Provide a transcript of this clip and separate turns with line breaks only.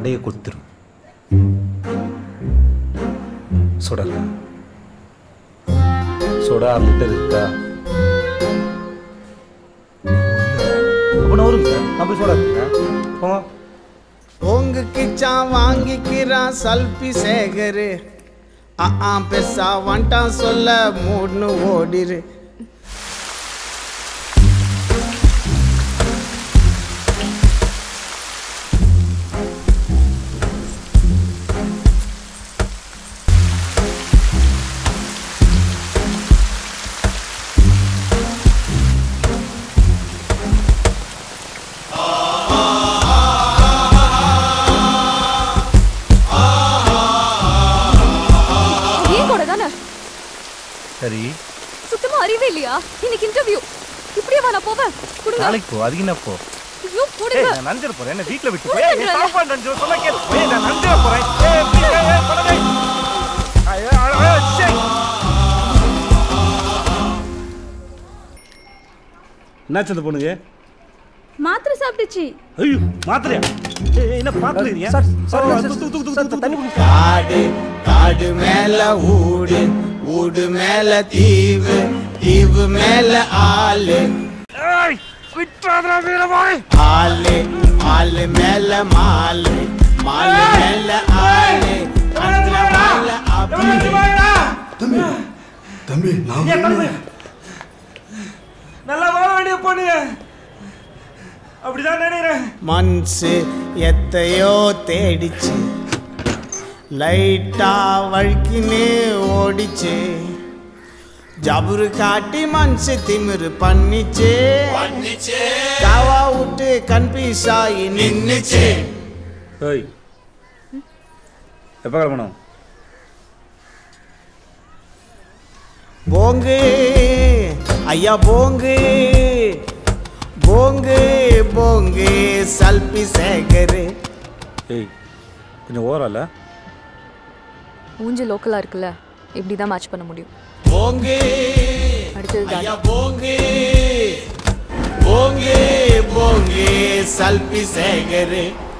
மண்டையை கொடுத்துரும் சோடா இருக்கா? சோடா அரை லிட்டர் இருக்கா அப்போ வருங்க சார் நான் போய் சோடா இருக்கேன் போங்க
உங்க கிச்சான் வாங்கிக்கிறான் சல்பி சேகரு ஆ ஆ பெருசா வந்துட்டான் சொல்ல மூட்னு ஓடிரு
ஏன் கூட தானே
சரி
சுத்தமா அறிவே இல்லையா இன்னைக்கு இன்டர்வியூ இப்படியே வா நான் போவேன் கொடுங்க
நாளைக்கு போ அதுக்கு என்ன போ
ஐயோ
ஏய்
கொடுங்க
நான் நஞ்சிட போறேன் என்ன வீட்ல விட்டு
போய்.
போய் நீ சாப்பாடு நஞ்சு சொல்ல கேளு ஏய் நான் நஞ்சிட போறேன் ஏய் please, ஏய், ஏய், படவே. ஐயோ, ஐயோ, ச்சே. என்னாச்சு அந்த பொண்ணுங்க
மாத்திரை சாப்பிட்டுச்சு
ஐயோ மாத்திரையா ஏய், ஏய், என்ன பாத்துறியா
சார்,
சார்
சார்,
தூ, தூ, தூ, தூ, தூ, தூ.
காடு காடு மேல ஊடு ஊடு மேல தீவு தீவு மேல ஆளு
ஏய், விட்டுறாதடா வீரபாய்.
ஆளு ஆளு மேல மாலு மாலு மேல ஆளு அந்த மேல அப்படி
தம்பி தம்பி நான்
ஏன் தம்பி? நல்லா வாழ வேண்டிய பொண்ணுங்க அப்படிதான் நினைக்கிறேன்
மனசு எத்தையோ தேடிச்சு லைட்டா வழுக்கினே ஓடிச்சு ஜபுரு காட்டி மனசு திமிரு பண்ணிச்சு காவா விட்டு கன்ஃபியூஸ் ஆகி நின்னுச்சு
ஏய் எப்போ கிளம்பணும்
போங்கு ஐயா போங்கு போங்கு போங்கு சல்பி சேகரு
ஏய் கொஞ்சம் ஓரம் இல்லை
மூஞ்சி லோக்கலா இருக்குல்ல இப்படி தான் மேட்ச் பண்ண முடியும்
போங்கு
அடுத்தது தான்
ஐயா போங்கு போங்கு போங்கு சல்பி சேகரு